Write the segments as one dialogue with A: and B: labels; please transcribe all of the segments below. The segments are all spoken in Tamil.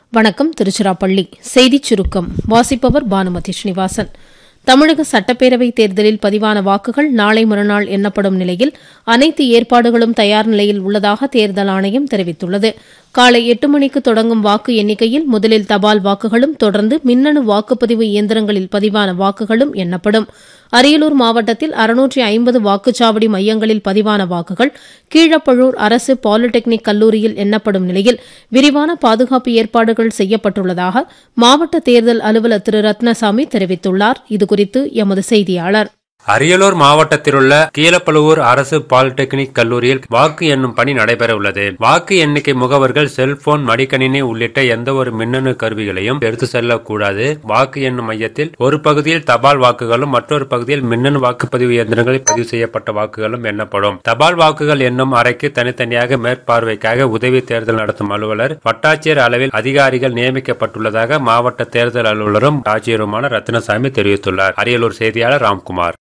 A: வணக்கம் திருச்சிராப்பள்ளி செய்திச் சுருக்கம் வாசிப்பவர் பானுமதி ஸ்ரீனிவாசன் தமிழக சட்டப்பேரவைத் தேர்தலில் பதிவான வாக்குகள் நாளை மறுநாள் எண்ணப்படும் நிலையில் அனைத்து ஏற்பாடுகளும் தயார் நிலையில் உள்ளதாக தேர்தல் ஆணையம் தெரிவித்துள்ளது காலை எட்டு மணிக்கு தொடங்கும் வாக்கு எண்ணிக்கையில் முதலில் தபால் வாக்குகளும் தொடர்ந்து மின்னணு வாக்குப்பதிவு இயந்திரங்களில் பதிவான வாக்குகளும் எண்ணப்படும் அரியலூர் மாவட்டத்தில் அறுநூற்றி ஐம்பது வாக்குச்சாவடி மையங்களில் பதிவான வாக்குகள் கீழப்பழூர் அரசு பாலிடெக்னிக் கல்லூரியில் எண்ணப்படும் நிலையில் விரிவான பாதுகாப்பு ஏற்பாடுகள் செய்யப்பட்டுள்ளதாக மாவட்ட தேர்தல் அலுவலர் திரு ரத்னசாமி தெரிவித்துள்ளார் இதுகுறித்து எமது செய்தியாளர்
B: அரியலூர் மாவட்டத்திலுள்ள கீழப்பழுவூர் அரசு பாலிடெக்னிக் கல்லூரியில் வாக்கு எண்ணும் பணி நடைபெற உள்ளது வாக்கு எண்ணிக்கை முகவர்கள் செல்போன் மடிக்கணினி உள்ளிட்ட எந்த ஒரு மின்னணு கருவிகளையும் எடுத்து செல்லக்கூடாது வாக்கு எண்ணும் மையத்தில் ஒரு பகுதியில் தபால் வாக்குகளும் மற்றொரு பகுதியில் மின்னணு வாக்குப்பதிவு இயந்திரங்களில் பதிவு செய்யப்பட்ட வாக்குகளும் எண்ணப்படும் தபால் வாக்குகள் எண்ணும் அறைக்கு தனித்தனியாக மேற்பார்வைக்காக உதவி தேர்தல் நடத்தும் அலுவலர் வட்டாட்சியர் அளவில் அதிகாரிகள் நியமிக்கப்பட்டுள்ளதாக மாவட்ட தேர்தல் அலுவலரும் ஆட்சியருமான ரத்னசாமி தெரிவித்துள்ளார் அரியலூர் செய்தியாளர் ராம்குமார்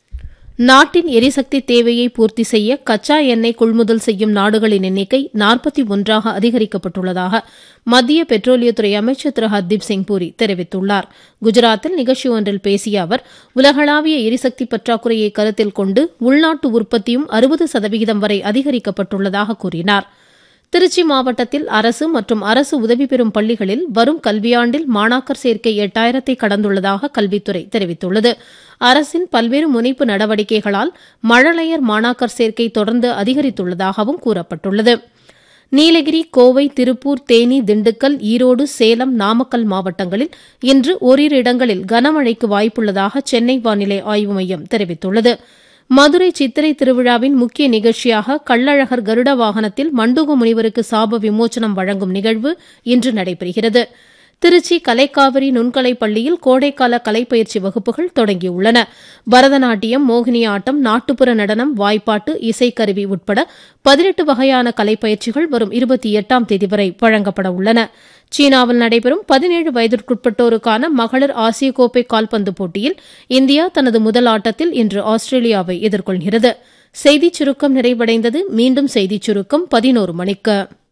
A: நாட்டின் எரிசக்தி தேவையை பூர்த்தி செய்ய கச்சா எண்ணெய் கொள்முதல் செய்யும் நாடுகளின் எண்ணிக்கை நாற்பத்தி ஒன்றாக அதிகரிக்கப்பட்டுள்ளதாக மத்திய பெட்ரோலியத்துறை அமைச்சர் திரு ஹர்தீப் சிங் பூரி தெரிவித்துள்ளார் குஜராத்தில் நிகழ்ச்சி ஒன்றில் பேசிய அவர் உலகளாவிய எரிசக்தி பற்றாக்குறையை கருத்தில் கொண்டு உள்நாட்டு உற்பத்தியும் அறுபது சதவிகிதம் வரை அதிகரிக்கப்பட்டுள்ளதாக கூறினார் திருச்சி மாவட்டத்தில் அரசு மற்றும் அரசு உதவி பெறும் பள்ளிகளில் வரும் கல்வியாண்டில் மாணாக்கர் சேர்க்கை எட்டாயிரத்தை கடந்துள்ளதாக கல்வித்துறை தெரிவித்துள்ளது அரசின் பல்வேறு முனைப்பு நடவடிக்கைகளால் மழலையர் மாணாக்கர் சேர்க்கை தொடர்ந்து அதிகரித்துள்ளதாகவும் கூறப்பட்டுள்ளது நீலகிரி கோவை திருப்பூர் தேனி திண்டுக்கல் ஈரோடு சேலம் நாமக்கல் மாவட்டங்களில் இன்று ஓரிரு இடங்களில் கனமழைக்கு வாய்ப்புள்ளதாக சென்னை வானிலை ஆய்வு மையம் தெரிவித்துள்ளது மதுரை சித்திரை திருவிழாவின் முக்கிய நிகழ்ச்சியாக கள்ளழகர் கருட வாகனத்தில் மண்டூக முனிவருக்கு சாப விமோச்சனம் வழங்கும் நிகழ்வு இன்று நடைபெறுகிறது திருச்சி கலைக்காவிரி நுண்கலை பள்ளியில் கோடைக்கால கலைப்பயிற்சி வகுப்புகள் தொடங்கியுள்ளன பரதநாட்டியம் மோகினியாட்டம் நாட்டுப்புற நடனம் வாய்ப்பாட்டு இசைக்கருவி உட்பட பதினெட்டு வகையான கலைப்பயிற்சிகள் வரும் இருபத்தி எட்டாம் தேதி வரை வழங்கப்பட உள்ளன சீனாவில் நடைபெறும் பதினேழு வயதிற்குட்பட்டோருக்கான மகளிர் ஆசிய கோப்பை கால்பந்து போட்டியில் இந்தியா தனது முதல் ஆட்டத்தில் இன்று ஆஸ்திரேலியாவை எதிர்கொள்கிறது செய்திச் சுருக்கம் நிறைவடைந்தது மீண்டும் செய்திச் சுருக்கம் பதினோரு மணிக்கு